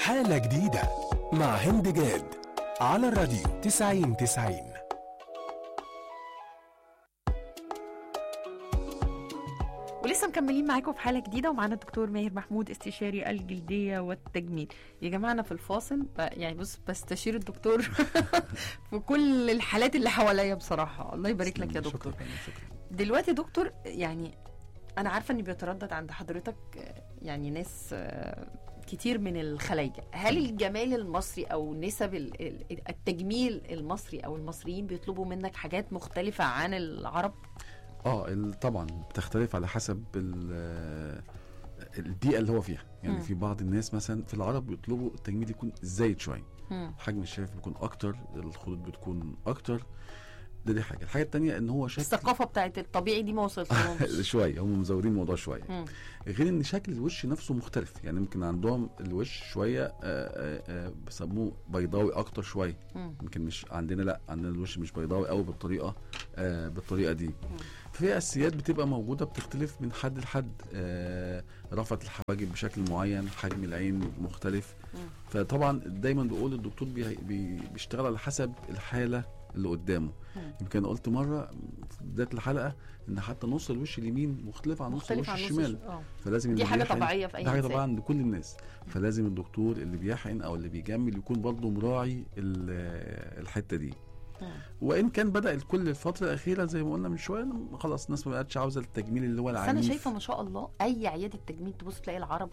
حالة جديدة مع هند جاد على الراديو 90 90 ولسه مكملين معاكم في حاله جديده ومعانا الدكتور ماهر محمود استشاري الجلديه والتجميل يا جماعه انا في الفاصل ب- يعني بص بستشير الدكتور في كل الحالات اللي حواليا بصراحه الله يبارك لك يا دكتور شكرا شكرا دلوقتي يا دكتور يعني انا عارفه ان بيتردد عند حضرتك آه، يعني ناس آه، كتير من الخلايجه هل الجمال المصري او نسب ال- ال- التجميل المصري او المصريين بيطلبوا منك حاجات مختلفه عن العرب اه ال- طبعا بتختلف على حسب ال- البيئه اللي هو فيها يعني مم. في بعض الناس مثلا في العرب بيطلبوا التجميل يكون زايد شويه مم. حجم الشفايف بيكون اكتر الخدود بتكون اكتر ده دي حاجه الحاجه التانية ان هو شكل الثقافه بتاعت الطبيعي دي ما وصلتلهمش شويه هم مزودين الموضوع شويه مم. غير ان شكل الوش نفسه مختلف يعني يمكن عندهم الوش شويه آه، آه، آه، بيسموه بيضاوي اكتر شويه مم. يمكن مش عندنا لا عندنا الوش مش بيضاوي قوي بالطريقه آه بالطريقه دي في اساسيات بتبقى موجوده بتختلف من حد لحد آه رفعه الحواجب بشكل معين حجم العين مختلف مم. فطبعا دايما بقول الدكتور بي بي بيشتغل على حسب الحاله اللي قدامه مم. يمكن أنا قلت مره في بدايه الحلقه ان حتى نص الوش اليمين مختلف عن نص مختلف الوش عن نص الشمال الش- اه فلازم دي اللي حاجه بيحقن- طبيعيه في اي ده حاجه إنسان. طبعا لكل الناس فلازم الدكتور اللي بيحقن او اللي بيجمل يكون برضه مراعي ال- الحته دي مم. وان كان بدا الكل الفتره الاخيره زي ما قلنا من شويه إن خلاص الناس ما بقتش عاوزه التجميل اللي هو بس العنيف انا شايفه ما شاء الله اي عياده تجميل تبص تلاقي العرب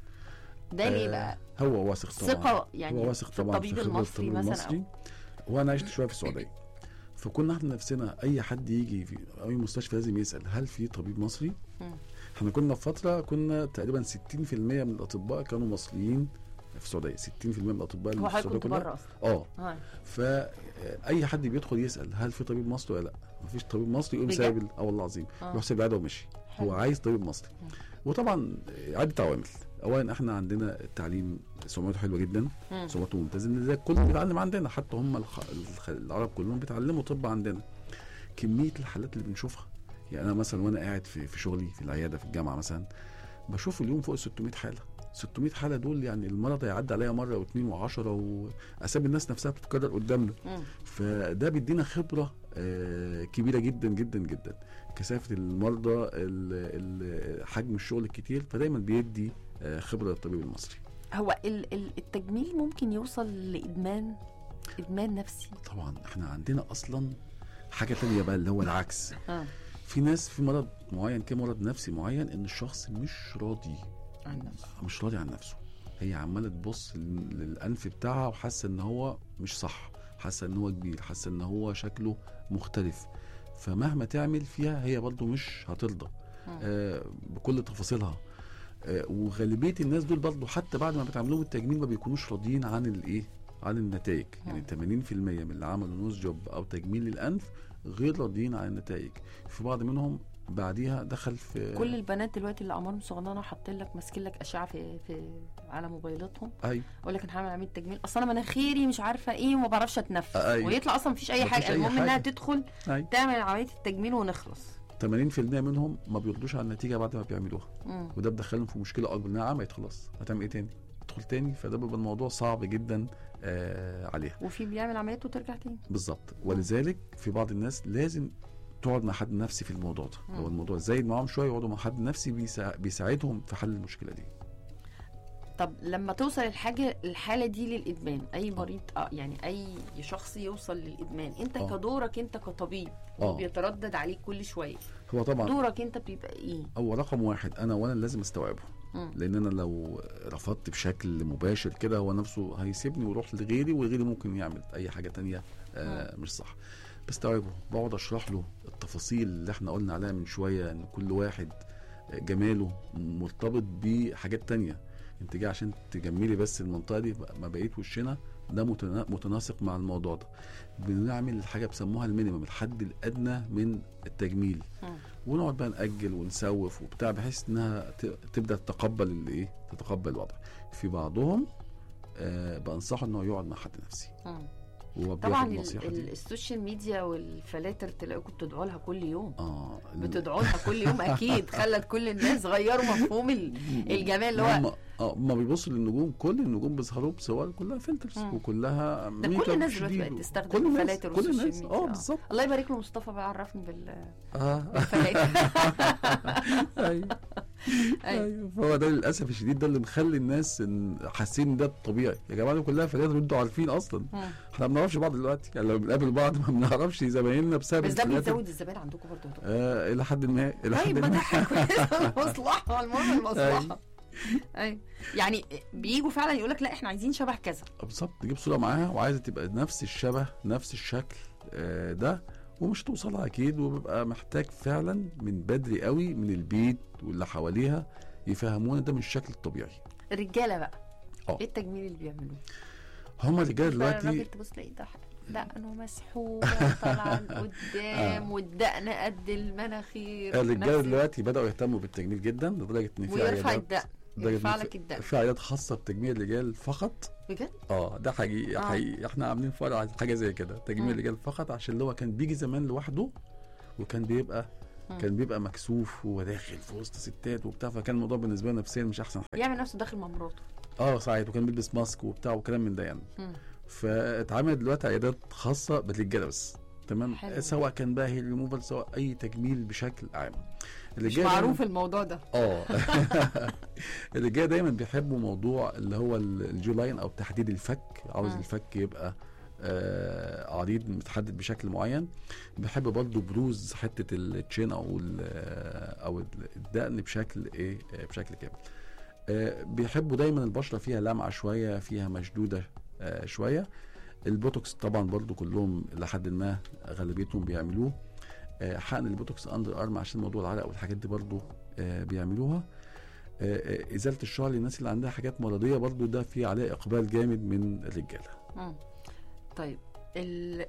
ده ليه بقى آه هو واثق طبعا ثقه يعني هو واثق في طبعا الطبيب في خبرة المصري الطبيب مثلا المصري وانا عشت شويه في السعوديه فكنا احنا نفسنا اي حد يجي في اي مستشفى لازم يسال هل في طبيب مصري؟ مم. احنا كنا في فتره كنا تقريبا 60% من الاطباء كانوا مصريين في السعوديه 60% من الاطباء اللي هو في حضرتك السعوديه كنت كلها بره اصلا اه آه. فاي حد بيدخل يسال هل في طبيب مصري ولا لا مفيش طبيب مصري يقوم بجد؟ سايب ال- اه والله العظيم آه. يروح سايب العياده ومشي هو حلو. عايز طبيب مصري مم. وطبعا عده عوامل اولا احنا عندنا التعليم سمعته حلوه جدا مم. سمعته ممتازه ان زي الكل بيتعلم عندنا حتى هم الخ... الخ... العرب كلهم بيتعلموا طب عندنا كميه الحالات اللي بنشوفها يعني انا مثلا وانا قاعد في في شغلي في العياده في الجامعه مثلا بشوف اليوم فوق ال 600 حاله 600 حاله دول يعني المرض هيعدي عليا مره واثنين وعشرة واسامي الناس نفسها بتتكرر قدامنا مم. فده بيدينا خبره آه، كبيره جدا جدا جدا كثافه المرضى ال- ال- حجم الشغل الكتير فدايما بيدي آه، خبره للطبيب المصري هو ال- ال- التجميل ممكن يوصل لادمان ادمان نفسي طبعا احنا عندنا اصلا حاجه تانية بقى اللي هو العكس اه في ناس في مرض معين كده مرض نفسي معين ان الشخص مش راضي عن نفسه مش راضي عن نفسه هي عماله تبص لل- للانف بتاعها وحاسه ان هو مش صح حاسه ان هو كبير حاسه ان هو شكله مختلف فمهما تعمل فيها هي برضه مش هترضى مم. آه بكل تفاصيلها آه وغالبيه الناس دول برضه حتى بعد ما بتعمل لهم التجميل ما بيكونوش راضيين عن الايه عن النتائج يعني 80% من اللي عملوا نوز جوب او تجميل للانف غير راضيين عن النتائج في بعض منهم بعديها دخل في كل البنات دلوقتي اللي اعمارهم صغننه حاطين لك ماسكين لك اشعه في في على موبايلاتهم ايوه اقول لك انا هعمل عمليه تجميل اصل انا مناخيري مش عارفه ايه وما بعرفش اتنفس أيوة. ويطلع اصلا مفيش اي مفيش حاجه أي المهم انها حاجة. تدخل أيوة. تعمل عمليه التجميل ونخلص 80% منهم ما بيردوش على النتيجه بعد ما بيعملوها مم. وده بدخلهم في مشكله اكبر انها عملت خلاص هتعمل ايه تاني تدخل تاني فده بيبقى الموضوع صعب جدا آه عليها وفي بيعمل عمليات وترجع تاني بالظبط ولذلك في بعض الناس لازم تقعد مع حد نفسي في الموضوع ده مم. لو الموضوع زايد معاهم شويه يقعدوا مع حد نفسي بيسا... بيساعدهم في حل المشكله دي طب لما توصل الحاجه الحاله دي للادمان اي مريض اه يعني اي شخص يوصل للادمان انت آه. كدورك انت كطبيب آه. بيتردد عليك كل شويه هو طبعا دورك انت بيبقى ايه هو رقم واحد انا وانا لازم استوعبه مم. لان انا لو رفضت بشكل مباشر كده هو نفسه هيسيبني ويروح لغيري وغيري ممكن يعمل اي حاجه تانية آه مش صح بستوعبه بقعد اشرح له التفاصيل اللي احنا قلنا عليها من شويه ان كل واحد جماله مرتبط بحاجات تانية انت جاي عشان تجملي بس المنطقه دي ما بقيت وشنا ده متنا- متناسق مع الموضوع ده بنعمل حاجه بيسموها المينيمم الحد الادنى من التجميل مم. ونقعد بقى ناجل ونسوف وبتاع بحيث انها ت- تبدا تتقبل الايه تتقبل الوضع في بعضهم آه بنصحه انه يقعد مع حد نفسي مم. هو طبعا بياخد ال- النصيحه ال- دي السوشيال ميديا والفلاتر تلاقوكم بتدعوا لها كل يوم اه ال- بتدعوا لها كل يوم اكيد خلت كل الناس غيروا مفهوم ال- الجمال اللي هو هم اه ما بيبصوا للنجوم كل النجوم بيظهروا بصور كلها فلترز مم. وكلها ده ميك كل اب الناس دلوقتي شديد بقت و- تستخدم كل الناس الفلاتر كل والسوشيال الناس ميديا اه آه. بالظبط الله يبارك له مصطفى بقى عرفني بال اه بالفلاتر ايوه أيوة. ايوه فهو ده للاسف الشديد ده اللي مخلي الناس إن- حاسين ان ده الطبيعي يا جماعه دي كلها فلاتر انتوا عارفين اصلا مم. احنا ما بنعرفش بعض دلوقتي يعني لما بنقابل بعض ما بنعرفش زمايلنا بسبب بس ده الفلاتر. بيزود الزبائن عندكم برضه يا دكتور. آه الى حد ما الى حد طيب ما ما ده حاجه كويسه مصلحه المهم المصلحه ايوه يعني بيجوا فعلا يقول لك لا احنا عايزين شبه كذا بالظبط تجيب صوره معاها وعايزه تبقى نفس الشبه نفس الشكل آه ده ومش توصلها اكيد وبيبقى محتاج فعلا من بدري قوي من البيت واللي حواليها يفهمونا ده مش الشكل الطبيعي الرجاله بقى اه. ايه التجميل اللي بيعملوه هما الرجاله بقى الراجل دلوقتي تبص تلاقي ده دقنه مسحوبه طالعه لقدام والدقن قد المناخير الرجاله نفس- دلوقتي بداوا يهتموا بالتجميل جدا لدرجه ان في ويرفع عيادات الدقن لدرجة يرفع إن لك الدقن في عيادات خاصه بتجميل الرجال فقط بجد اه ده حقيقي آه. حقيقي احنا عاملين فرع حاجه زي كده مم. تجميل الرجال فقط عشان اللي هو كان بيجي زمان لوحده وكان بيبقى مم. كان بيبقى مكسوف وهو داخل في وسط ستات وبتاع فكان الموضوع بالنسبه له نفسيا مش احسن حاجه يعمل نفسه داخل مع مراته اه ساعات وكان بيلبس ماسك وبتاع وكلام من ده يعني مم. فاتعملت دلوقتي عيادات خاصه بالرجاله بس تمام حلو. سواء كان بقى هير ريموفال سواء اي تجميل بشكل عام مش الرجاله معروف الموضوع ده اه الرجاله دايما بيحبوا موضوع اللي هو ال- الجو لاين او تحديد الفك عاوز مم. الفك يبقى آه عريض متحدد بشكل معين بيحب برضه بروز حته التشين او ال- او الدقن بشكل ايه آه، بشكل كامل آه بيحبوا دايما البشره فيها لمعه شويه فيها مشدوده آه شويه البوتوكس طبعا برضو كلهم لحد ما غالبيتهم بيعملوه آه، حقن البوتوكس اندر ارم عشان موضوع العرق والحاجات دي برضو آه، بيعملوها آه، آه، ازاله الشعر للناس اللي عندها حاجات مرضيه برضو ده في عليه اقبال جامد من الرجاله مم. طيب ال...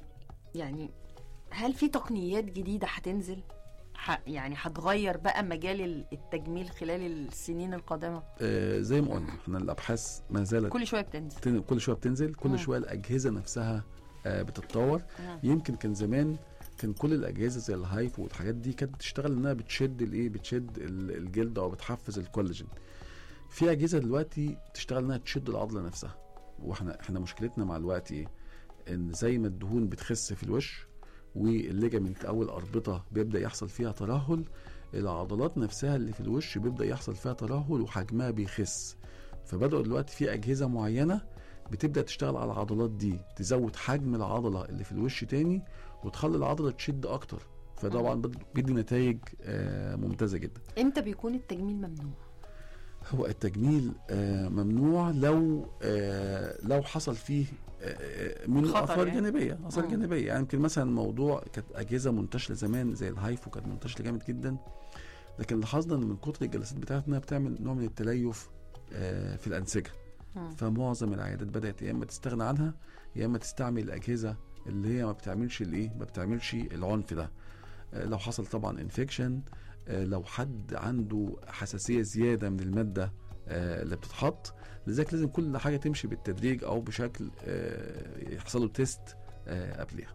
يعني هل في تقنيات جديدة هتنزل؟ ح... يعني هتغير بقى مجال ال- التجميل خلال السنين القادمة؟ آه، زي ما قلنا احنا الابحاث ما زالت كل شوية بتنزل بتن- كل شويه بتنزل مم. كل شويه الاجهزه نفسها آه، بتتطور مم. يمكن كان زمان كان كل الاجهزه زي الهايف والحاجات دي كانت بتشتغل انها بتشد الايه بتشد ال- الجلد او بتحفز الكولاجين في اجهزه دلوقتي بتشتغل انها تشد العضله نفسها واحنا احنا مشكلتنا مع الوقت ايه ان زي ما الدهون بتخس في الوش والليجامنت او الاربطه بيبدا يحصل فيها ترهل العضلات نفسها اللي في الوش بيبدا يحصل فيها ترهل وحجمها بيخس فبداوا دلوقتي في اجهزه معينه بتبدا تشتغل على العضلات دي تزود حجم العضله اللي في الوش تاني وتخلي العضله تشد اكتر فطبعا بد- بيدي نتائج آه، ممتازه جدا امتى بيكون التجميل ممنوع؟ هو التجميل آه، ممنوع لو آه، لو حصل فيه آه، من خطر اثار يعني. جانبيه اثار مم. جانبيه يعني يمكن مثلا موضوع كانت اجهزه منتشره زمان زي الهايفو كانت منتشره جامد جدا لكن لاحظنا ان من كتر الجلسات بتاعتنا بتعمل نوع من التليف آه، في الانسجه مم. فمعظم العيادات بدات يا اما تستغنى عنها يا اما تستعمل الاجهزه اللي هي ما بتعملش الايه ما بتعملش العنف ده آه، لو حصل طبعا انفكشن لو حد عنده حساسيه زياده من الماده آه، اللي بتتحط لذلك لازم كل حاجه تمشي بالتدريج او بشكل آه، يحصل له تيست آه، قبلها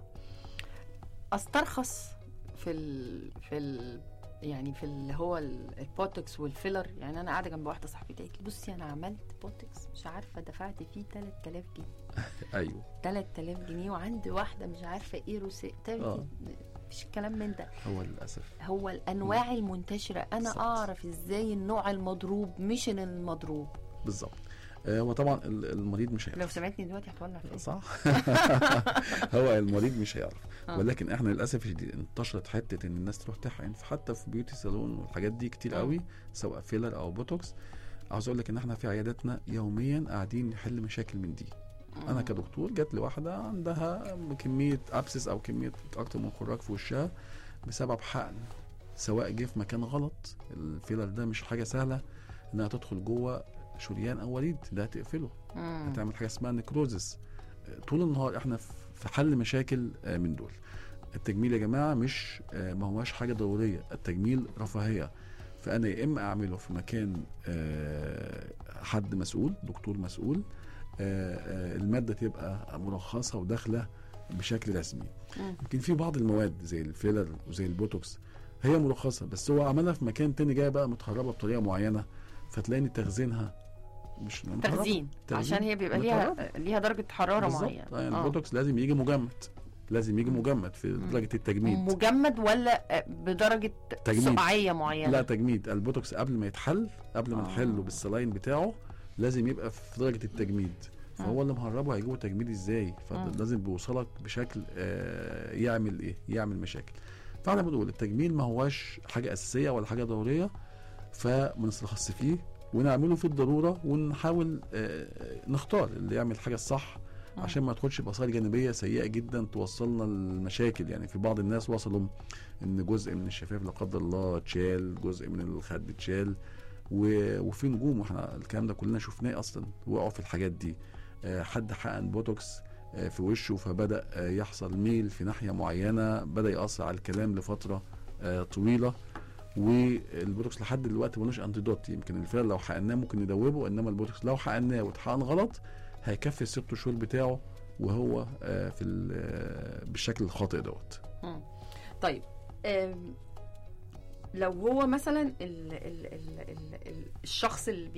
استرخص في ال... في ال... يعني في اللي هو ال- البوتوكس والفيلر يعني انا قاعده جنب واحده صاحبتي قالت لي بصي انا عملت بوتوكس مش عارفه دفعت فيه 3000 جنيه ايوه 3000 جنيه وعندي واحده مش عارفه ايه روسي آه. مفيش كلام من ده هو للاسف هو الانواع المنتشره انا بالظبط. اعرف ازاي النوع المضروب مش المضروب بالظبط آه، وطبعا ال- المريض مش لو هيعرف سمعتني دلوقتي هتولع فيا صح هو المريض مش هيعرف آه. ولكن احنا للاسف الشديد انتشرت حته ان الناس تروح تحقن حتى في بيوتي سالون والحاجات دي كتير آه. قوي سواء فيلر او بوتوكس عاوز اقول لك ان احنا في عياداتنا يوميا قاعدين نحل مشاكل من دي انا كدكتور جات لي واحده عندها كميه ابسس او كميه اكتر من خراج في وشها بسبب حقن سواء جه في مكان غلط الفيلر ده مش حاجه سهله انها تدخل جوه شريان او وريد ده هتقفله مم. هتعمل حاجه اسمها نكروزس طول النهار احنا في حل مشاكل آه، من دول التجميل يا جماعه مش آه، ما هواش حاجه ضروريه التجميل رفاهيه فانا يا اما اعمله في مكان آه، حد مسؤول دكتور مسؤول آه، آه، الماده تبقى مرخصه وداخله بشكل رسمي مم. يمكن في بعض المواد زي الفيلر وزي البوتوكس هي مرخصه بس هو عملها في مكان تاني جاي بقى متهربه بطريقه معينه فتلاقي تخزينها مش متهربة. تخزين تخزين. عشان هي بيبقى ليها ليها درجه حراره بالظبط. معينه يعني آه. البوتوكس لازم يجي مجمد لازم يجي مم. مجمد في درجه التجميد مجمد ولا آه، بدرجه تجميد. سقعيه معينه لا تجميد البوتوكس قبل ما يتحل قبل ما آه. تحله بالسلاين بتاعه لازم يبقى في درجه التجميد فهو اللي مهربه هيجيبه تجميد ازاي مم. فلازم بيوصلك بشكل آه يعمل ايه يعمل مشاكل فاحنا بنقول التجميل ما هواش حاجه اساسيه ولا حاجه ضروريه فما نستخص فيه ونعمله في الضروره ونحاول آه نختار اللي يعمل الحاجه الصح مم. عشان ما تدخلش باثار جانبيه سيئه جدا توصلنا للمشاكل يعني في بعض الناس وصلوا ان جزء من الشفايف لا قدر الله اتشال جزء من الخد اتشال و... وفي نجوم واحنا الكلام ده كلنا شفناه اصلا وقعوا في الحاجات دي آه، حد حقن بوتوكس آه، في وشه فبدا آه، يحصل ميل في ناحيه معينه بدا ياثر على الكلام لفتره آه، طويله والبوتوكس لحد دلوقتي ملوش انتيدوت يمكن الفعل لو حقناه ممكن ندوبه انما البوتوكس لو حقناه واتحقن غلط هيكفي الست شهور بتاعه وهو آه، في ال- آه، بالشكل الخاطئ دوت مم. طيب آم، لو هو مثلا ال ال ال ال ال الشخص اللي